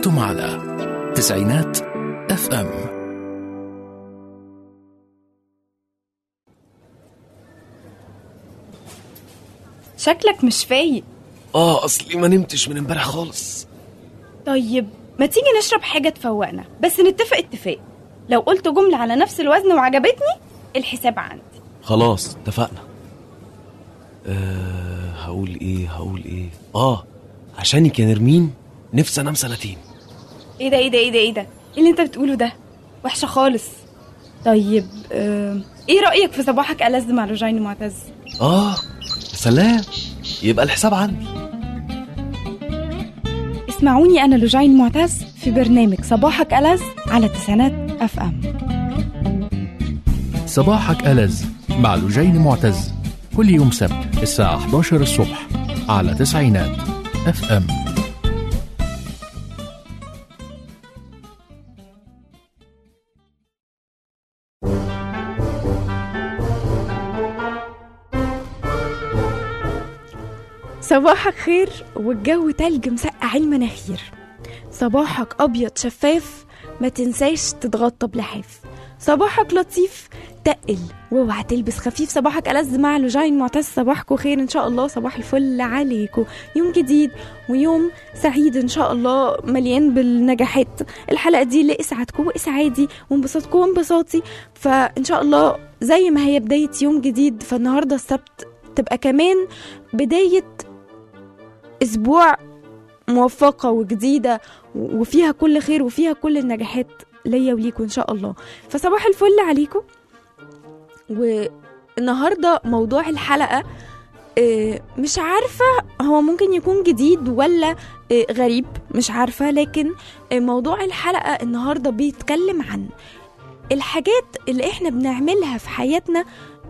أنتم على تسعينات اف ام شكلك مش فايق اه اصلي ما نمتش من امبارح خالص طيب ما تيجي نشرب حاجة تفوقنا بس نتفق اتفاق لو قلت جملة على نفس الوزن وعجبتني الحساب عندي خلاص اتفقنا أه هقول ايه هقول ايه اه عشانك يا نرمين نفسي انام سنتين ايه ده ايه ده ايه ده ايه ده إيه اللي انت بتقوله ده وحشة خالص طيب آه، ايه رأيك في صباحك ألذ مع رجعين معتز اه يا سلام يبقى الحساب عندي اسمعوني أنا لجين معتز في برنامج صباحك ألذ على تسعينات اف ام صباحك ألذ مع لجين معتز كل يوم سبت الساعة 11 الصبح على تسعينات اف ام صباحك خير والجو تلج مسقع المناخير صباحك أبيض شفاف ما تنساش تتغطى بلحاف صباحك لطيف تقل واوعى تلبس خفيف صباحك ألذ مع لوجين معتز صباحكم خير إن شاء الله صباح الفل عليكم يوم جديد ويوم سعيد إن شاء الله مليان بالنجاحات الحلقة دي لإسعادكم وإسعادي وانبساطكم وانبساطي فإن شاء الله زي ما هي بداية يوم جديد فالنهاردة السبت تبقى كمان بداية أسبوع موفقة وجديدة وفيها كل خير وفيها كل النجاحات ليا وليكم إن شاء الله فصباح الفل عليكم والنهاردة موضوع الحلقة آه، مش عارفة هو ممكن يكون جديد ولا آه، غريب مش عارفة لكن آه، موضوع الحلقة النهاردة بيتكلم عن الحاجات اللي احنا بنعملها في حياتنا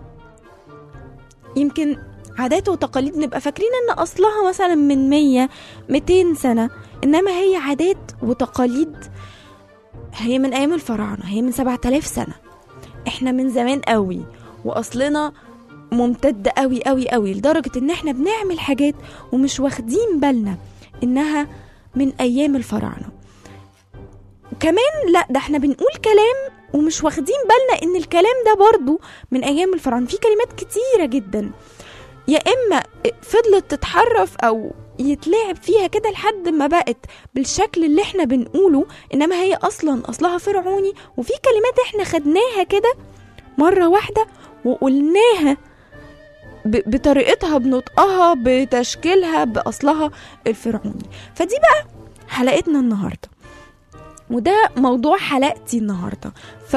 يمكن عادات وتقاليد نبقى فاكرين ان اصلها مثلا من 100 200 سنة انما هي عادات وتقاليد هي من ايام الفراعنة هي من 7000 سنة احنا من زمان قوي واصلنا ممتد قوي قوي قوي لدرجة ان احنا بنعمل حاجات ومش واخدين بالنا انها من ايام الفراعنة وكمان لا ده احنا بنقول كلام ومش واخدين بالنا ان الكلام ده برضو من ايام الفراعنة في كلمات كتيرة جدا يا اما فضلت تتحرف او يتلعب فيها كده لحد ما بقت بالشكل اللي احنا بنقوله انما هي اصلا اصلها فرعوني وفي كلمات احنا خدناها كده مرة واحدة وقلناها ب- بطريقتها بنطقها بتشكيلها باصلها الفرعوني فدي بقى حلقتنا النهارده وده موضوع حلقتي النهارده ف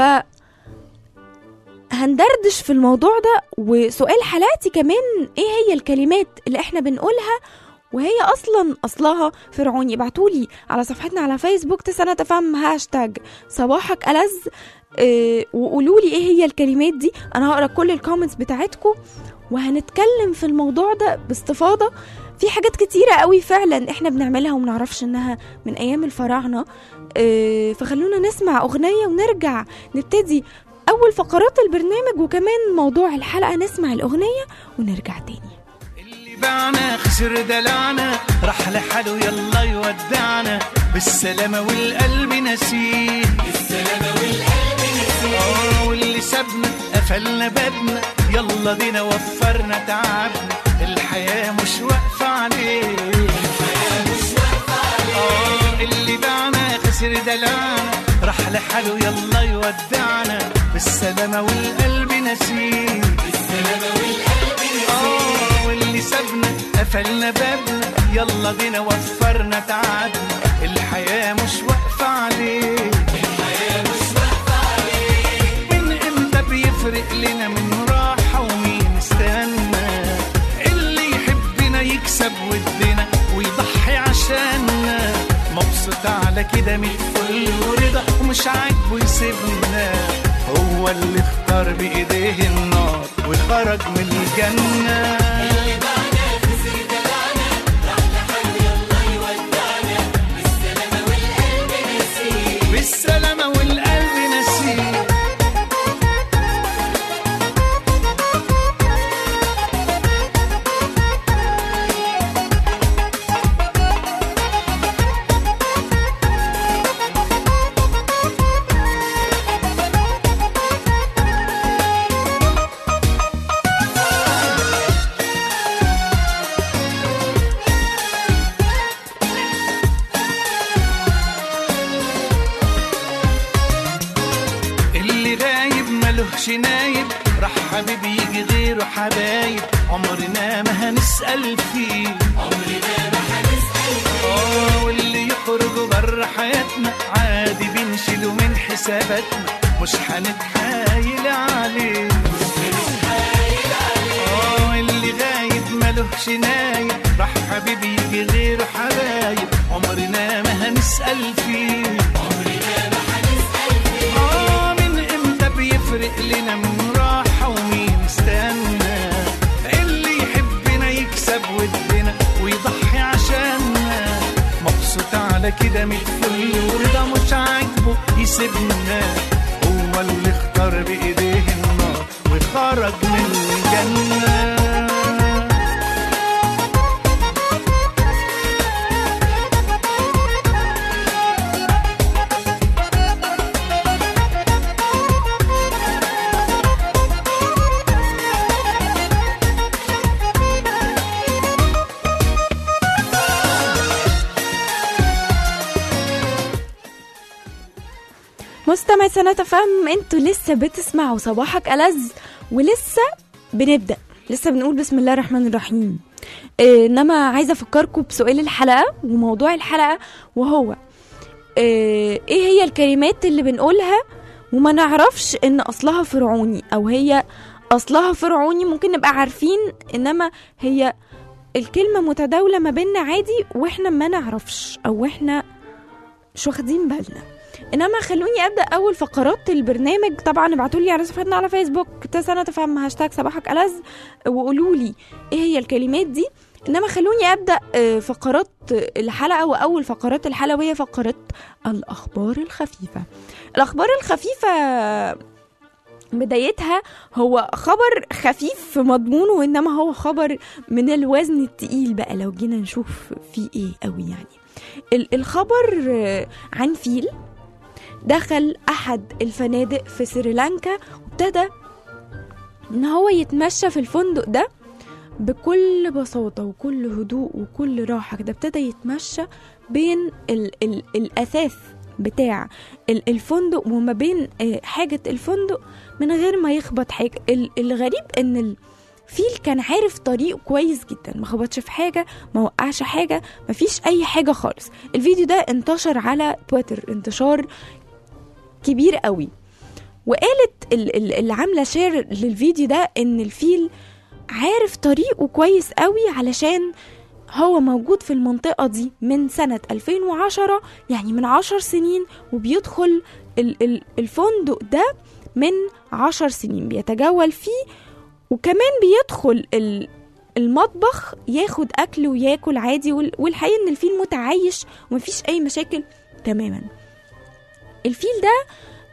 هندردش في الموضوع ده وسؤال حلقتي كمان ايه هي الكلمات اللي احنا بنقولها وهي اصلا اصلها فرعوني ابعتولي على صفحتنا على فيسبوك تسنة تفهم هاشتاج صباحك ألذ اه وقولوا لي ايه هي الكلمات دي انا هقرا كل الكومنتس بتاعتكم وهنتكلم في الموضوع ده باستفاضه في حاجات كتيرة قوي فعلا احنا بنعملها ومنعرفش انها من ايام الفراعنة اه فخلونا نسمع اغنية ونرجع نبتدي اول فقرات البرنامج وكمان موضوع الحلقة نسمع الاغنية ونرجع تاني اللي باعنا خسر دلعنا راح لحاله يلا يودعنا بالسلامة والقلب نسيه بالسلامة والقلب نسيه واللي سابنا قفلنا بابنا يلا بينا وفرنا تعبنا الحياة مش واقفة عليه الحياة مش واقفة عليه اللي باعنا خسر دلعنا راح لحاله يلا يودعنا بالسلامة والقلب نسيه بالسلامة والقلب نسيه واللي سابنا قفلنا بابنا يلا بينا وفرنا تعبنا الحياة مش واقفة عليه الحياة مش واقفة عليه من امتى بيفرق لنا من راحة ومين استنى اللي يحبنا يكسب ودنا ويضحي عشاننا مبسوط على كده من كل ورضا ومش عاجبه يسيبنا هو اللي اختار بايديه النار وخرج من الجنه بالسلامة والقلب نسيه ملوش نايب راح حبيبي يجي غيره حبايب عمرنا ما هنسأل فيه عمرنا ما هنسأل فيه اه واللي يخرج بره حياتنا عادي بنشيله من حساباتنا مش هنتحايل عليه اه اللي غايب ملوش نايب راح حبيبي يجي غيره حبايب عمرنا ما هنسأل فيه آه من امتى بيفرق لنا من راحة ومين استنى اللي يحبنا يكسب ودنا ويضحي عشاننا مبسوط على كده متفل ورضا مش عاجبه يسيبنا هو اللي اختار بايديه النار وخرج من الجنه مستمع سنة فهم انتوا لسه بتسمعوا صباحك ألذ ولسه بنبدأ لسه بنقول بسم الله الرحمن الرحيم إيه، انما عايزه افكركم بسؤال الحلقه وموضوع الحلقه وهو إيه إيه هي الكلمات اللي بنقولها وما نعرفش ان اصلها فرعوني او هي اصلها فرعوني ممكن نبقى عارفين انما هي الكلمه متداوله ما بيننا عادي واحنا ما نعرفش او احنا مش واخدين بالنا انما خلوني ابدا اول فقرات البرنامج طبعا ابعتوا لي على صفحتنا على فيسبوك تسنة تفهم هاشتاج صباحك ألذ وقولوا لي ايه هي الكلمات دي انما خلوني ابدا آه، فقرات الحلقه واول فقرات الحلقه وهي فقرات الاخبار الخفيفه الاخبار الخفيفه بدايتها هو خبر خفيف في مضمونه وانما هو خبر من الوزن التقيل بقى لو جينا نشوف فيه ايه قوي يعني ال- الخبر آه، عن فيل دخل احد الفنادق في سريلانكا وابتدى ان هو يتمشى في الفندق ده بكل بساطة وكل هدوء وكل راحة كده ابتدى يتمشى بين ال ال الأثاث بتاع ال- الفندق وما بين آه، حاجة الفندق من غير ما يخبط حاجة ال- الغريب ان الفيل كان عارف طريقه كويس جدا ما خبطش في حاجة ما وقعش حاجة ما فيش أي حاجة خالص الفيديو ده انتشر على تويتر انتشار كبير قوي وقالت ال- ال- اللي عامله شير للفيديو ده ان الفيل عارف طريقه كويس قوي علشان هو موجود في المنطقة دي من سنة 2010 يعني من عشر سنين وبيدخل ال- ال- الفندق ده من عشر سنين بيتجول فيه وكمان بيدخل ال- المطبخ ياخد أكل وياكل عادي وال- والحقيقة إن الفيل متعايش ومفيش أي مشاكل تماما الفيل ده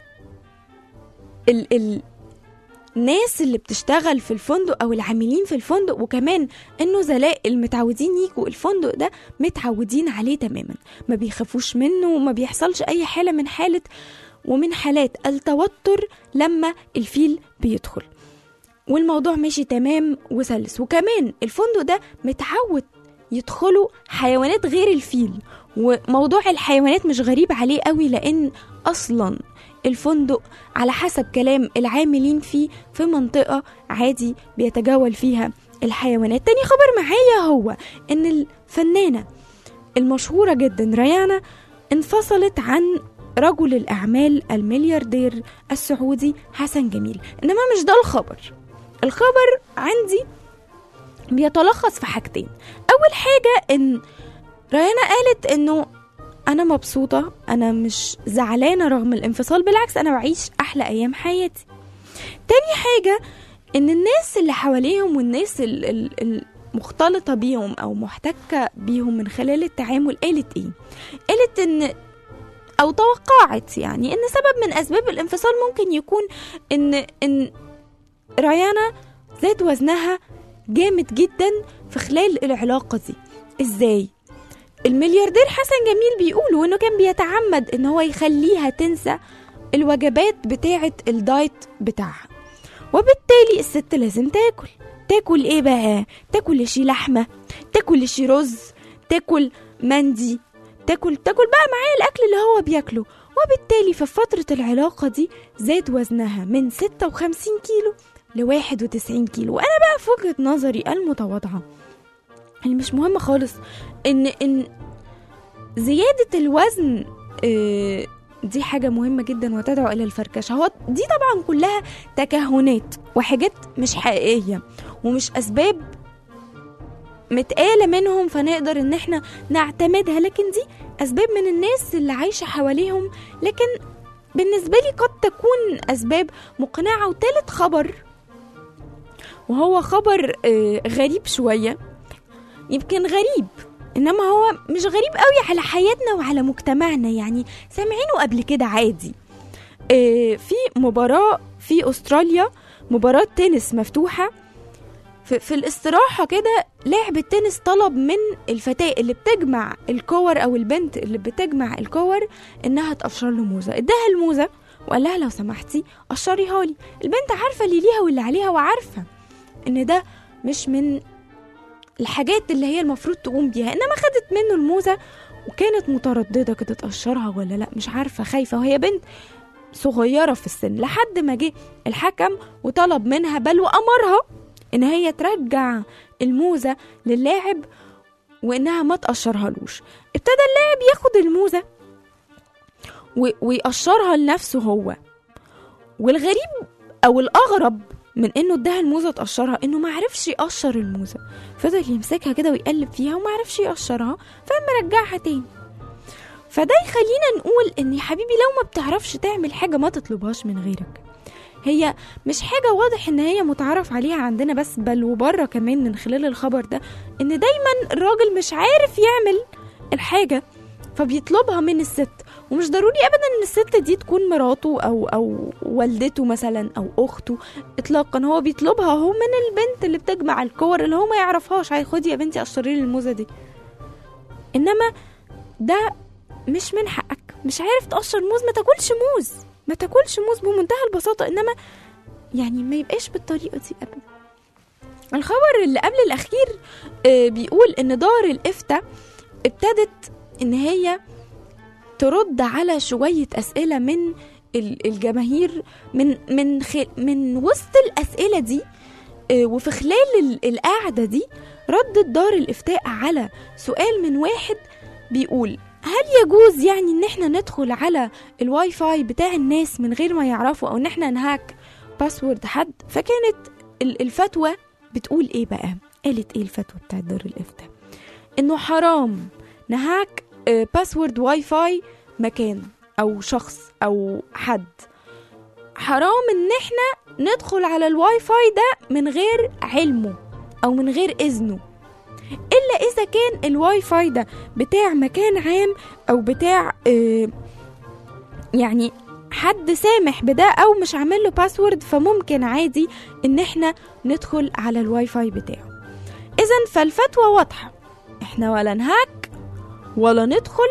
ال ال الناس اللي بتشتغل في الفندق او العاملين في الفندق وكمان النزلاء المتعودين يجوا الفندق ده متعودين عليه تماما ما بيخافوش منه وما بيحصلش اي حاله من حاله ومن حالات التوتر لما الفيل بيدخل والموضوع ماشي تمام وسلس وكمان الفندق ده متعود يدخلوا حيوانات غير الفيل وموضوع الحيوانات مش غريب عليه قوي لان اصلا الفندق على حسب كلام العاملين فيه في منطقة عادي بيتجول فيها الحيوانات تاني خبر معايا هو ان الفنانة المشهورة جدا ريانا انفصلت عن رجل الأعمال الملياردير السعودي حسن جميل إنما مش ده الخبر الخبر عندي بيتلخص في حاجتين أول حاجة إن ريانا قالت إنه أنا مبسوطة أنا مش زعلانة رغم الانفصال بالعكس أنا بعيش أحلى أيام حياتي تاني حاجة إن الناس اللي حواليهم والناس ال- ال- المختلطة بيهم أو محتكة بيهم من خلال التعامل قالت إيه؟ قالت إن أو توقعت يعني إن سبب من أسباب الانفصال ممكن يكون إن إن ريانا زاد وزنها جامد جدا في خلال العلاقة دي إزاي؟ الملياردير حسن جميل بيقولوا انه كان بيتعمد ان هو يخليها تنسى الوجبات بتاعة الدايت بتاعها وبالتالي الست لازم تاكل تاكل ايه بقى تاكل شي لحمة تاكل شي رز تاكل مندي تاكل تاكل بقى معاه الاكل اللي هو بياكله وبالتالي في فترة العلاقة دي زاد وزنها من 56 كيلو ل 91 كيلو وأنا بقى في وجهة نظري المتواضعة اللي مش مهم خالص إن إن زيادة الوزن آه، دي حاجة مهمة جدا وتدعو إلى الفركشة هو دي طبعا كلها تكهنات وحاجات مش حقيقية ومش أسباب متقالة منهم فنقدر إن احنا نعتمدها لكن دي أسباب من الناس اللي عايشة حواليهم لكن بالنسبة لي قد تكون أسباب مقنعة وتالت خبر وهو خبر آه، غريب شوية يمكن غريب انما هو مش غريب قوي على حياتنا وعلى مجتمعنا يعني سامعينه قبل كده عادي آه، في مباراة في استراليا مباراة تنس مفتوحة في, في الاستراحة كده لاعب التنس طلب من الفتاة اللي بتجمع الكور او البنت اللي بتجمع الكور انها تقشر له موزة اداها الموزة وقال لها لو سمحتي قشريها لي البنت عارفة اللي ليها واللي عليها وعارفة ان ده مش من الحاجات اللي هي المفروض تقوم بيها انما خدت منه الموزه وكانت متردده كده تقشرها ولا لا مش عارفه خايفه وهي بنت صغيره في السن لحد ما جه الحكم وطلب منها بل وامرها ان هي ترجع الموزه للاعب وانها ما تقشرهالوش ابتدى اللاعب ياخد الموزه و- ويقشرها لنفسه هو والغريب او الاغرب من انه اداها الموزه تقشرها انه ما عرفش يقشر الموزه فضل يمسكها كده ويقلب فيها وما عرفش يقشرها فاما رجعها تاني فده يخلينا نقول ان يا حبيبي لو ما بتعرفش تعمل حاجه ما تطلبهاش من غيرك هي مش حاجة واضح ان هي متعارف عليها عندنا بس بل وبره كمان من خلال الخبر ده ان دايما الراجل مش عارف يعمل الحاجة فبيطلبها من الست ومش ضروري ابدا ان الست دي تكون مراته او او والدته مثلا او اخته اطلاقا هو بيطلبها هو من البنت اللي بتجمع الكور اللي هو ما يعرفهاش هاي خدي يا بنتي قشري لي الموزه دي انما ده مش من حقك مش عارف تقشر موز ما تاكلش موز ما تاكلش موز بمنتهى البساطه انما يعني ما يبقاش بالطريقه دي ابدا الخبر اللي قبل الاخير آه، بيقول ان دار الافتاء ابتدت ان هي ترد على شويه اسئله من ال- الجماهير من من خل من وسط الاسئله دي آه، وفي خلال ال- القعده دي ردت دار الافتاء على سؤال من واحد بيقول هل يجوز يعني ان احنا ندخل على الواي فاي بتاع الناس من غير ما يعرفوا او ان احنا نهاك باسورد حد فكانت ال- الفتوى بتقول ايه بقى قالت ايه الفتوى بتاعت دار الافتاء انه حرام نهاك آه، باسورد واي فاي مكان او شخص او حد حرام ان احنا ندخل على الواي فاي ده من غير علمه او من غير اذنه الا اذا كان الواي فاي ده بتاع مكان عام او بتاع آه، يعني حد سامح بده او مش عامل له باسورد فممكن عادي ان احنا ندخل على الواي فاي بتاعه اذا فالفتوى واضحه احنا ولا نهاك ولا ندخل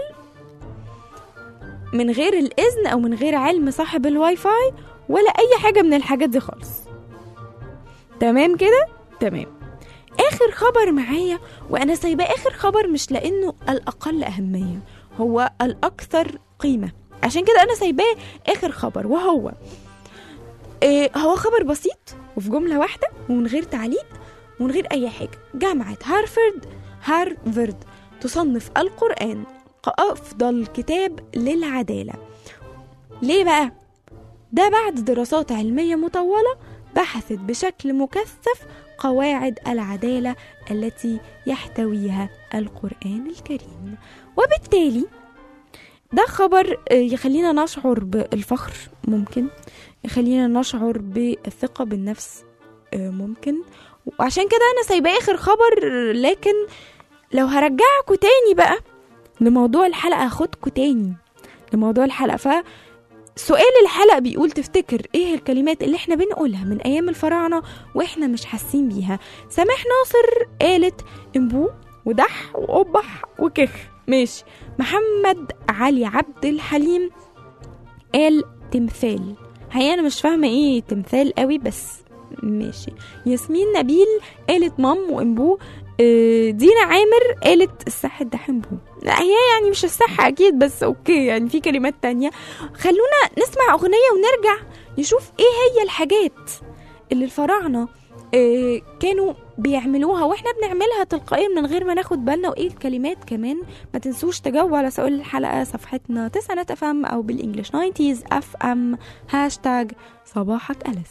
من غير الاذن او من غير علم صاحب الواي فاي ولا اي حاجه من الحاجات دي خالص تمام كده تمام اخر خبر معايا وانا سايبه اخر خبر مش لانه الاقل اهميه هو الاكثر قيمه عشان كده انا سايباه اخر خبر وهو إيه هو خبر بسيط وفي جمله واحده ومن غير تعليق ومن غير اي حاجه جامعه هارفرد هارفرد تصنف القران كافضل كتاب للعداله ليه بقى ده بعد دراسات علميه مطوله بحثت بشكل مكثف قواعد العداله التي يحتويها القران الكريم وبالتالي ده خبر آه، يخلينا نشعر بالفخر ممكن يخلينا نشعر بالثقة بالنفس آه، ممكن وعشان كده أنا سايبة آخر خبر لكن لو هرجعكوا تاني بقى لموضوع الحلقة هاخدكوا تاني لموضوع الحلقة ف سؤال الحلقة بيقول تفتكر ايه الكلمات اللي احنا بنقولها من ايام الفراعنة واحنا مش حاسين بيها سماح ناصر قالت انبو ودح وقبح وكخ ماشي محمد علي عبد الحليم قال تمثال هي انا مش فاهمه ايه تمثال قوي بس ماشي ياسمين نبيل قالت مام وانبو آه، دينا عامر قالت الساحر ده حنبو لا هي يعني مش الصح اكيد بس اوكي يعني في كلمات تانية خلونا نسمع اغنية ونرجع نشوف ايه هي الحاجات اللي الفراعنة آه، كانوا بيعملوها واحنا بنعملها تلقائيا من غير ما ناخد بالنا وايه الكلمات كمان ما تنسوش تجاوبوا على سؤال الحلقة صفحتنا تسعة اف ام او بالانجلش 90 اف ام هاشتاج صباحك ألس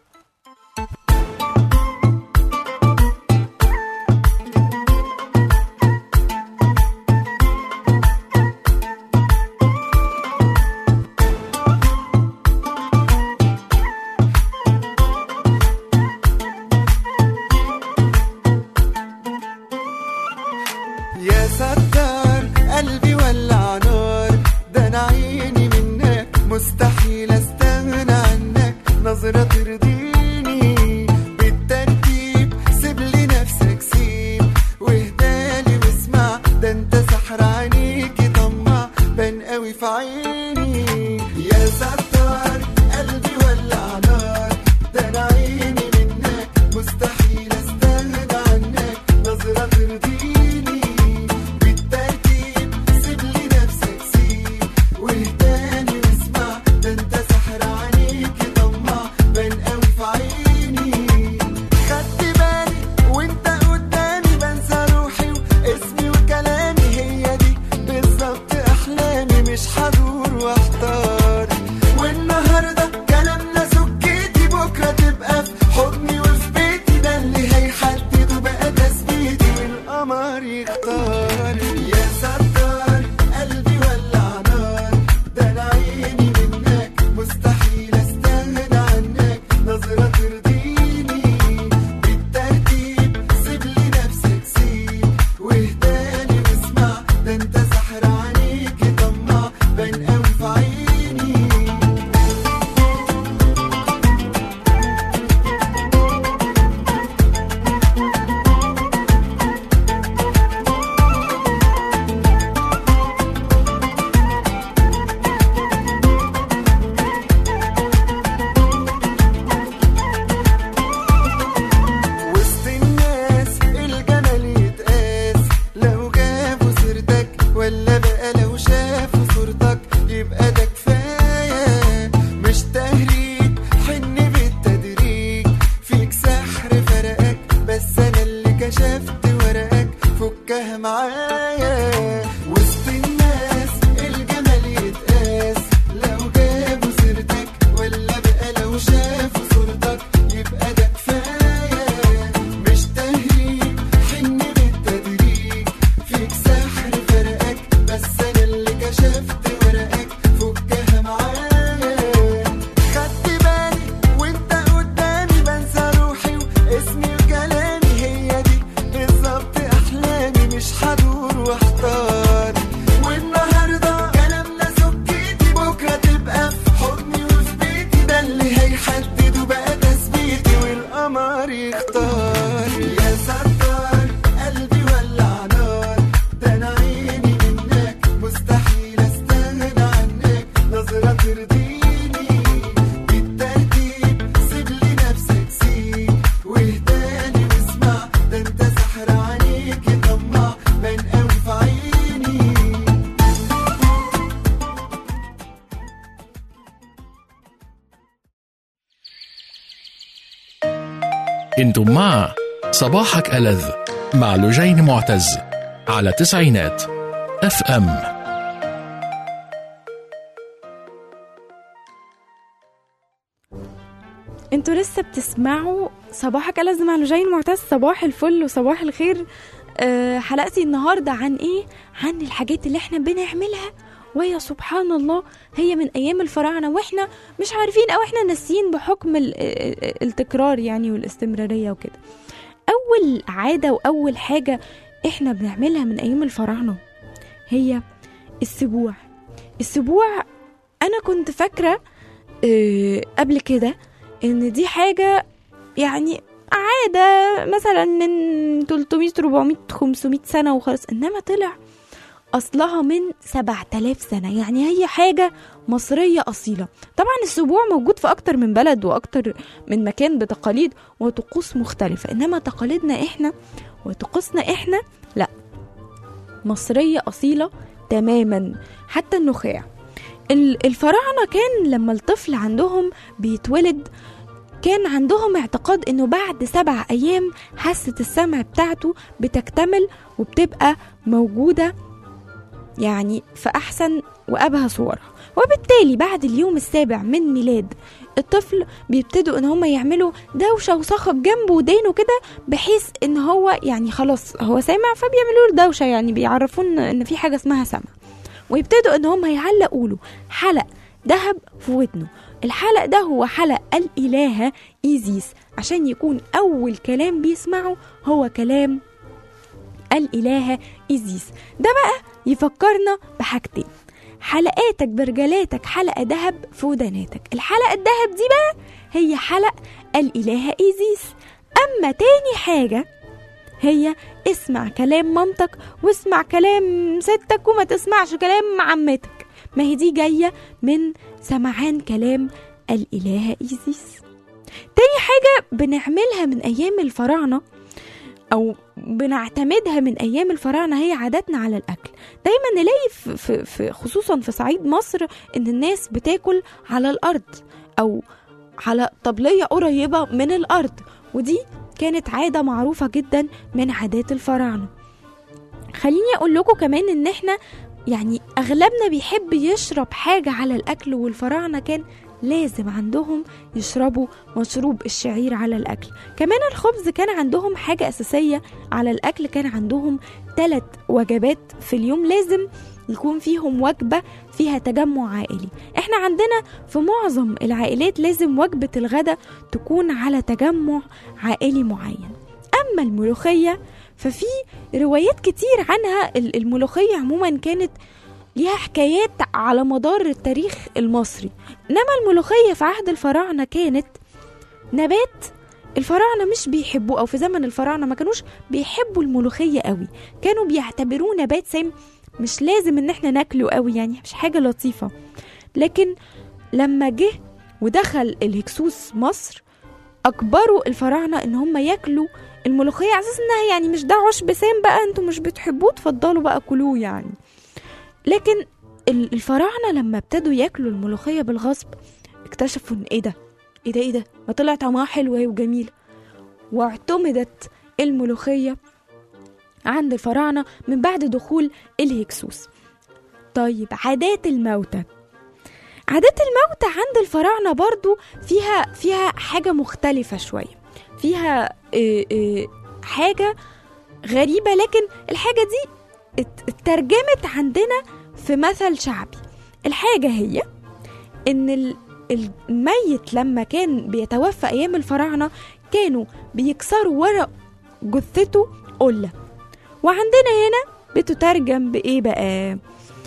يا ستار قلبي ولع نار ده انا عيني منك مستحيل استغنى عنك نظرة ترضيني بالترتيب سيب لي نفسك سيب واهدالي واسمع ده انت سحر عينيكي طمع بان قوي في عيني يا ستار قلبي ولع نار ده انا عيني منك مستحيل استغنى عنك نظرة ترضيني بالترتيب سيب لي نفسك سيب واهداني واسمع ده انت سحر عينيكي طمع بان قوي في عيني خدت بالي وانت قدامي بنسى روحي واسمي وكلامي هي دي بالظبط احلامي مش هدور واحتار والنهارده كلامنا سكتي بكره تبقى في حضني وفي بيتي ده اللي هيحدد بقى تثبيتي والقمر يختار يا ستار قلبي ولع نار ده انا عيني منك مستحيل استغنى عنك نظرة ترضيني بالترتيب سيب لي نفسك سيب واهداني واسمع ده انت سحر عينيكي طمع بان قوي في عيني وسط الناس الجمال يتقاس لو جابوا سيرتك ولا بقى لو شافوا صورتك يبقى ده كفايه مش تهريج حن بالتدريج فيك سحر فرقك بس انا اللي كشفت ورقك فكها معايا وسط الناس الجمال يتقاس لو جابوا سيرتك ولا بقى لو شافوا صورتك يبقى ده كفايه مش تهريج حن بالتدريج فيك سحر فرقك بس انا اللي كشفت ورقك فكها معايا خدت بالي وانت قدامي بنسى روحي واسمي وكلامي هي دي بالظبط احلامي مش هدور واحتار والنهارده كلامنا سكتي بكره تبقى في حضني وفي بيتي ده اللي هيحدد بقى تثبيتي والقمر يختار يا ستار قلبي ولع نار ده انا عيني منك مستحيل استغنى عنك نظرة ترضيني بالترتيب سيب لي نفسك سيب واهداني واسمع ده انت سحر عينيكي طمع بان قوي في عيني انتم مع صباحك ألذ مع لجين معتز على تسعينات اف ام انتوا لسه بتسمعوا صباحك ألذ مع لجين معتز صباح الفل وصباح الخير أه حلقتي النهارده عن ايه عن الحاجات اللي احنا بنعملها وهي سبحان الله هي من ايام الفراعنه واحنا مش عارفين او احنا ناسيين بحكم ال- ال- التكرار يعني والاستمراريه وكده اول عاده واول حاجه احنا بنعملها من ايام الفراعنه هي السبوع السبوع انا كنت فاكره آه، قبل كده ان دي حاجه يعني عاده مثلا من 300 400 500 سنه وخلاص انما طلع اصلها من 7000 سنه يعني هي حاجه مصريه اصيله طبعا السبوع موجود في اكتر من بلد واكتر من مكان بتقاليد وطقوس مختلفه انما تقاليدنا احنا وطقوسنا احنا لا مصرية أصيلة تماما حتى النخاع ال- الفراعنة كان لما الطفل عندهم بيتولد كان عندهم اعتقاد انه بعد سبع ايام حاسة السمع بتاعته بتكتمل وبتبقى موجودة يعني في احسن وابهى صورها وبالتالي بعد اليوم السابع من ميلاد الطفل بيبتدوا ان هم يعملوا دوشه وصخب جنبه ودانه كده بحيث ان هو يعني خلاص هو سامع فبيعملوا له دوشه يعني بيعرفون ان في حاجه اسمها سمع ويبتدوا ان هم يعلقوا له حلق ذهب في ودنه الحلق ده هو حلق الالهه ايزيس عشان يكون اول كلام بيسمعه هو كلام الالهه ايزيس ده بقى يفكرنا بحاجتين حلقاتك برجلاتك حلقه ذهب في وداناتك الحلقه الذهب دي بقى هي حلق الالهه ايزيس اما تاني حاجه هي اسمع كلام مامتك واسمع كلام ستك وما تسمعش كلام عمتك ما هي دي جايه من سمعان كلام الالهه ايزيس تاني حاجه بنعملها من ايام الفراعنه او بنعتمدها من ايام الفراعنه هي عاداتنا على الاكل دايما نلاقي في, في, في خصوصا في صعيد مصر ان الناس بتاكل على الارض او على طبليه قريبه من الارض ودي كانت عاده معروفه جدا من عادات الفراعنه خليني اقول لكم كمان ان احنا يعني اغلبنا بيحب يشرب حاجه على الاكل والفراعنه كان لازم عندهم يشربوا مشروب الشعير على الأكل كمان الخبز كان عندهم حاجة أساسية على الأكل كان عندهم ثلاث وجبات في اليوم لازم يكون فيهم وجبة فيها تجمع عائلي احنا عندنا في معظم العائلات لازم وجبة الغداء تكون على تجمع عائلي معين أما الملوخية ففي روايات كتير عنها ال- الملوخية عموما كانت ليها حكايات على مدار التاريخ المصري انما الملوخيه في عهد الفراعنه كانت نبات الفراعنه مش بيحبوه او في زمن الفراعنه ما كانوش بيحبوا الملوخيه قوي كانوا بيعتبروه نبات سام مش لازم ان احنا ناكله قوي يعني مش حاجه لطيفه لكن لما جه ودخل الهكسوس مصر اجبروا الفراعنه ان هم ياكلوا الملوخيه على اساس انها يعني مش ده عشب سام بقى انتوا مش بتحبوه اتفضلوا بقى كلوه يعني لكن ال- الفراعنه لما ابتدوا ياكلوا الملوخيه بالغصب اكتشفوا ان ايه ده ايه ده ايه ده ما طلع طعمها حلو اهي وجميله واعتمدت الملوخيه عند الفراعنه من بعد دخول الهكسوس طيب عادات الموتى عادات الموتى عند الفراعنه برضو فيها فيها حاجه مختلفه شويه فيها اه اه حاجه غريبه لكن الحاجه دي ات- اترجمت عندنا في مثل شعبي الحاجة هي إن ال- الميت لما كان بيتوفى أيام الفراعنة كانوا بيكسروا ورق جثته قلة وعندنا هنا بتترجم بإيه بقى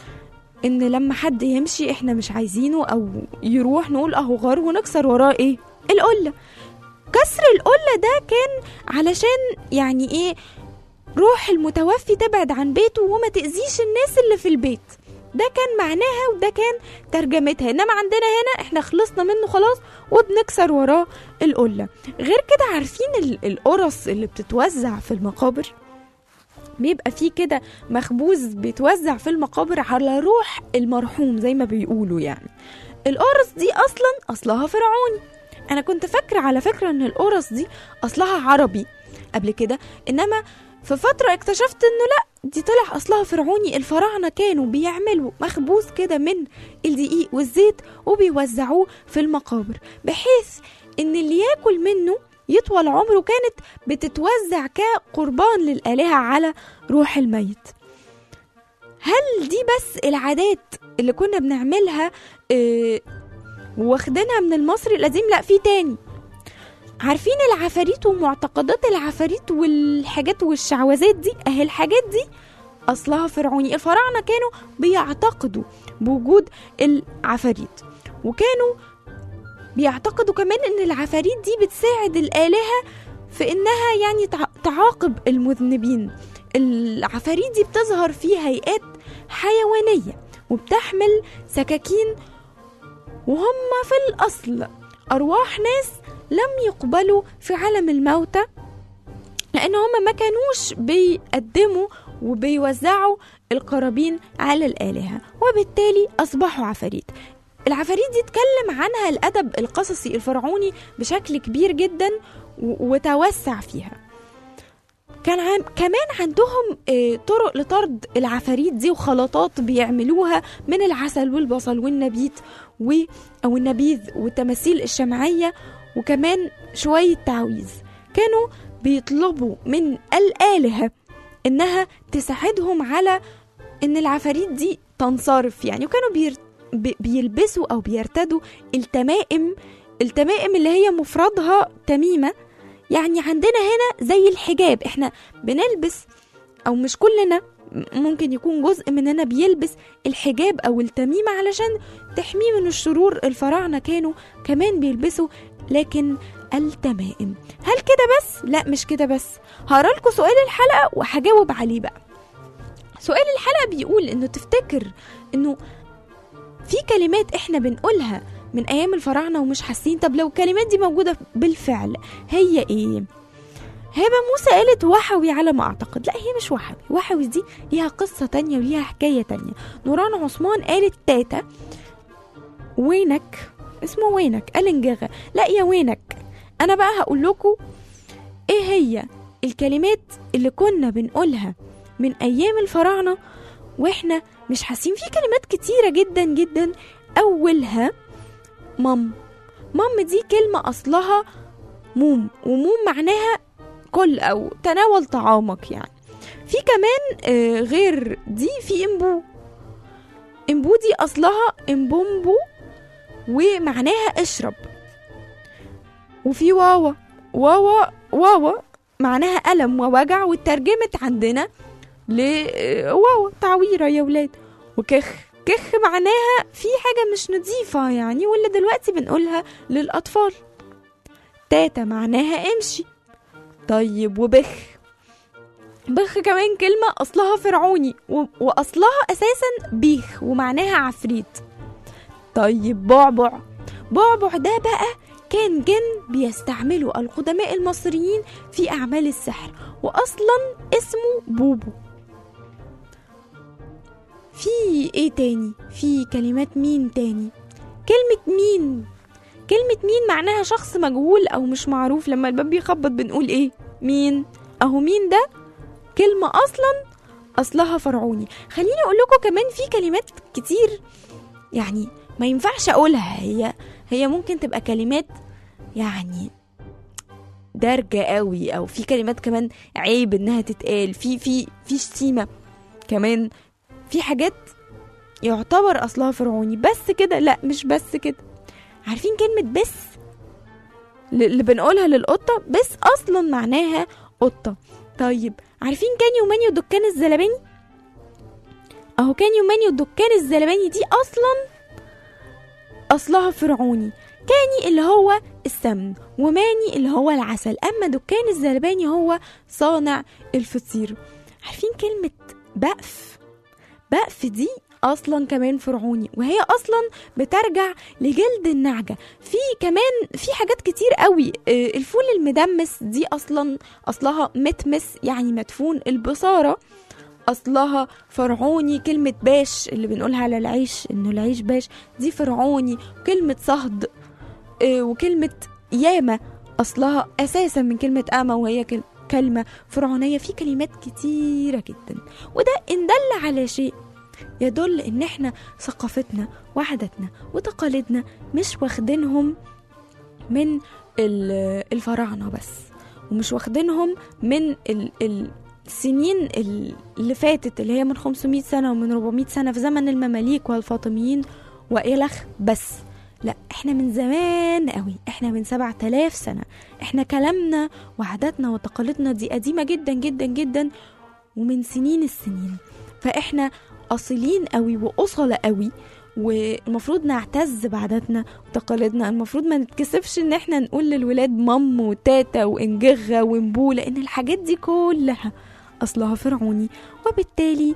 إن لما حد يمشي إحنا مش عايزينه أو يروح نقول أهو غار ونكسر وراه إيه القلة كسر القلة ده كان علشان يعني إيه روح المتوفي تبعد عن بيته وما تأذيش الناس اللي في البيت ده كان معناها وده كان ترجمتها انما عندنا هنا احنا خلصنا منه خلاص وبنكسر وراه القله غير كده عارفين ال- القرص اللي بتتوزع في المقابر بيبقى فيه كده مخبوز بيتوزع في المقابر على روح المرحوم زي ما بيقولوا يعني القرص دي اصلا اصلها فرعوني انا كنت فاكره على فكره ان القرص دي اصلها عربي قبل كده انما في فترة اكتشفت انه لا دي طلع اصلها فرعوني الفراعنة كانوا بيعملوا مخبوز كده من الدقيق والزيت وبيوزعوه في المقابر بحيث ان اللي ياكل منه يطول عمره كانت بتتوزع كقربان للآلهة على روح الميت هل دي بس العادات اللي كنا بنعملها اه واخدينها من المصري القديم لا في تاني عارفين العفاريت ومعتقدات العفاريت والحاجات والشعوذات دي اهي الحاجات دي اصلها فرعوني الفراعنه كانوا بيعتقدوا بوجود العفاريت وكانوا بيعتقدوا كمان ان العفاريت دي بتساعد الالهه في انها يعني تع- تعاقب المذنبين العفاريت دي بتظهر في هيئات حيوانيه وبتحمل سكاكين وهم في الاصل ارواح ناس لم يقبلوا في عالم الموتى لان هم ما كانوش بيقدموا وبيوزعوا القرابين على الآلهة وبالتالي أصبحوا عفاريت العفاريت دي اتكلم عنها الأدب القصصي الفرعوني بشكل كبير جدا و- وتوسع فيها كان عم كمان عندهم آه، طرق لطرد العفاريت دي وخلطات بيعملوها من العسل والبصل والنبيت و او النبيذ والتماثيل الشمعيه وكمان شويه تعويذ كانوا بيطلبوا من الآلهة إنها تساعدهم على إن العفاريت دي تنصرف يعني وكانوا بير... بي- بيلبسوا أو بيرتدوا التمائم التمائم اللي هي مفردها تميمة يعني عندنا هنا زي الحجاب احنا بنلبس أو مش كلنا م- ممكن يكون جزء مننا بيلبس الحجاب أو التميمة علشان تحميه من الشرور الفراعنة كانوا كمان بيلبسوا لكن التمائم هل كده بس؟ لا مش كده بس هقرا لكم سؤال الحلقة وهجاوب عليه بقى سؤال الحلقة بيقول انه تفتكر انه في كلمات احنا بنقولها من ايام الفراعنة ومش حاسين طب لو الكلمات دي موجودة بالفعل هي ايه؟ هبة موسى قالت وحوي على ما اعتقد لا هي مش وحوي وحوي دي ليها قصة تانية وليها حكاية تانية نوران عثمان قالت تاتا وينك اسمه وينك قال انجغة لا يا وينك انا بقى هقول لكم ايه هي الكلمات اللي كنا بنقولها من ايام الفراعنه واحنا مش حاسين في كلمات كتيره جدا جدا اولها مام مام دي كلمه اصلها موم وموم معناها كل او تناول طعامك يعني في كمان آه، غير دي في امبو امبو دي اصلها امبومبو ومعناها اشرب وفي واوا واوا واوا معناها ألم ووجع واترجمت عندنا لواوا تعويرة يا ولاد وكخ كخ معناها في حاجة مش نظيفة يعني واللي دلوقتي بنقولها للأطفال تاتا معناها امشي طيب وبخ بخ كمان كلمة أصلها فرعوني و- وأصلها أساسا بيخ ومعناها عفريت طيب بعبع بعبع ده بقى كان جن بيستعمله القدماء المصريين في أعمال السحر وأصلا اسمه بوبو في ايه تاني في كلمات مين تاني كلمة مين كلمة مين معناها شخص مجهول أو مش معروف لما الباب بيخبط بنقول ايه مين أهو مين ده كلمة أصلا أصلها فرعوني خليني أقول لكم كمان في كلمات كتير يعني ما ينفعش أقولها هي هي ممكن تبقى كلمات يعني دارجة قوي او في كلمات كمان عيب انها تتقال في في في شتيمة كمان في حاجات يعتبر اصلها فرعوني بس كده لا مش بس كده عارفين كلمة بس ل- اللي بنقولها للقطة بس اصلا معناها قطة طيب عارفين كانيو مانيو دكان الزلباني اهو كانيو مانيو دكان الزلباني دي اصلا اصلها فرعوني كاني اللي هو السمن وماني اللي هو العسل اما دكان الزلباني هو صانع الفطير عارفين كلمة بقف بقف دي اصلا كمان فرعوني وهي اصلا بترجع لجلد النعجة في كمان في حاجات كتير قوي آه، الفول المدمس دي اصلا اصلها متمس يعني مدفون البصارة اصلها فرعوني كلمة باش اللي بنقولها على العيش انه العيش باش دي فرعوني كلمة صهد آه، وكلمة ياما أصلها أساسا من كلمة أما وهي كل- كلمة فرعونية في كلمات كتيرة جدا وده إن دل على شيء يدل إن إحنا ثقافتنا وعاداتنا وتقاليدنا مش واخدينهم من ال- الفراعنة بس ومش واخدينهم من ال- ال- السنين ال- اللي فاتت اللي هي من 500 سنة ومن 400 سنة في زمن المماليك والفاطميين وإلخ بس لا احنا من زمان قوي احنا من 7000 سنة احنا كلامنا وعاداتنا وتقاليدنا دي قديمة جدا جدا جدا ومن سنين السنين فاحنا اصيلين قوي واصل قوي والمفروض نعتز بعاداتنا وتقاليدنا المفروض ما نتكسفش ان احنا نقول للولاد مام وتاتا وانجغة ومبو لان الحاجات دي كلها اصلها فرعوني وبالتالي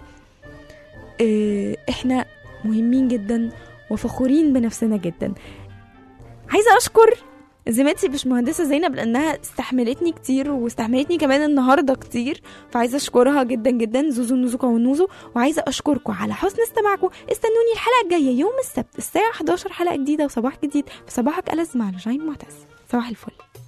اه احنا مهمين جدا وفخورين بنفسنا جدا عايزة أشكر زميلتي مش مهندسة زينب لأنها استحملتني كتير واستحملتني كمان النهاردة كتير فعايزة أشكرها جدا جدا زوزو نوزوكا ونوزو وعايزة أشكركم على حسن استماعكم استنوني الحلقة الجاية يوم السبت الساعة 11 حلقة جديدة وصباح جديد في صباحك ألز مع لجين معتز صباح الفل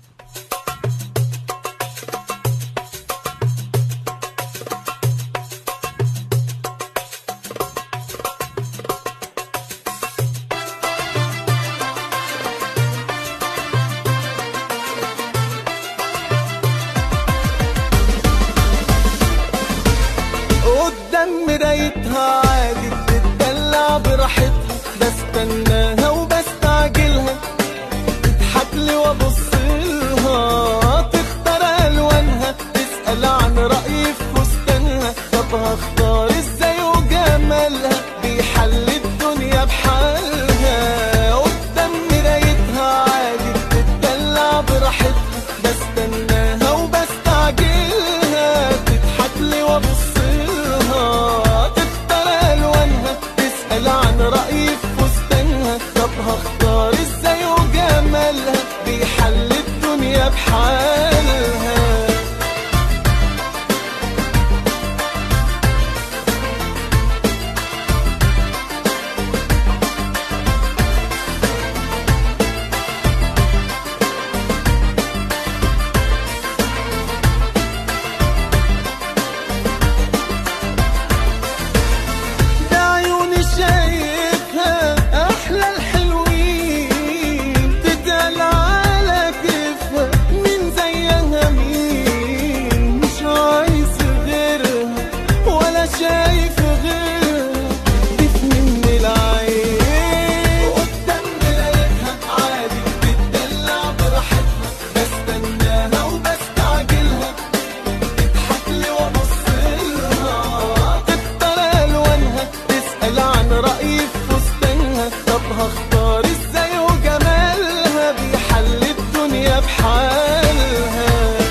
قدام مرايتها عادي بتدلع براحتها بستناها وبستعجلها تضحك لي وابص لها تختار الوانها تسال عن رايي في فستانها طب هختار ازاي وجمالها بيحل الدنيا بحالها قدام مرايتها عادي بتدلع براحتها بستناها وبستعجلها تضحك لي وابص لها تختار الوانها تسال عن رايي في فستانها طب هختار ازاي وجمالها بيحل الدنيا بحالها بعيوني شايفها احلى الحلوين تتقال على كيفها مين زيها مين مش عايز غيرها ولا شايف غيرها ضيفني من العين قدام مرايتها عادي بتدلع براحتها بستناها وبستعجلها تضحك لي وابص لها تختار الوانها تسال عن رايي في فستانها طب هختار ازاي وجمالها بيحل الدنيا بحالها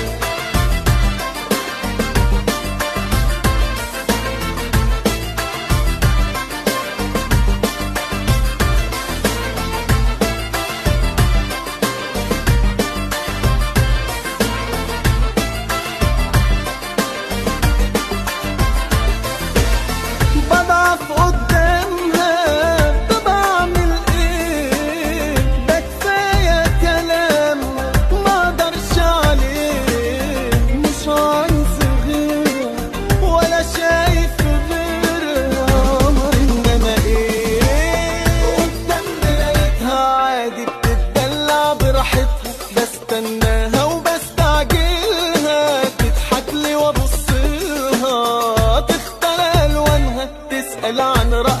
بضعف قدامها طب اعمل ايه ده كفايه كلام ما اقدرش عليه مش عايز غيرها ولا شايف غيرها انما ايه قدام مرايتها عادي بتدلع براحتها بستناها وبستعجلها تضحك لي وابص لها تختار الوانها تسال عن رايي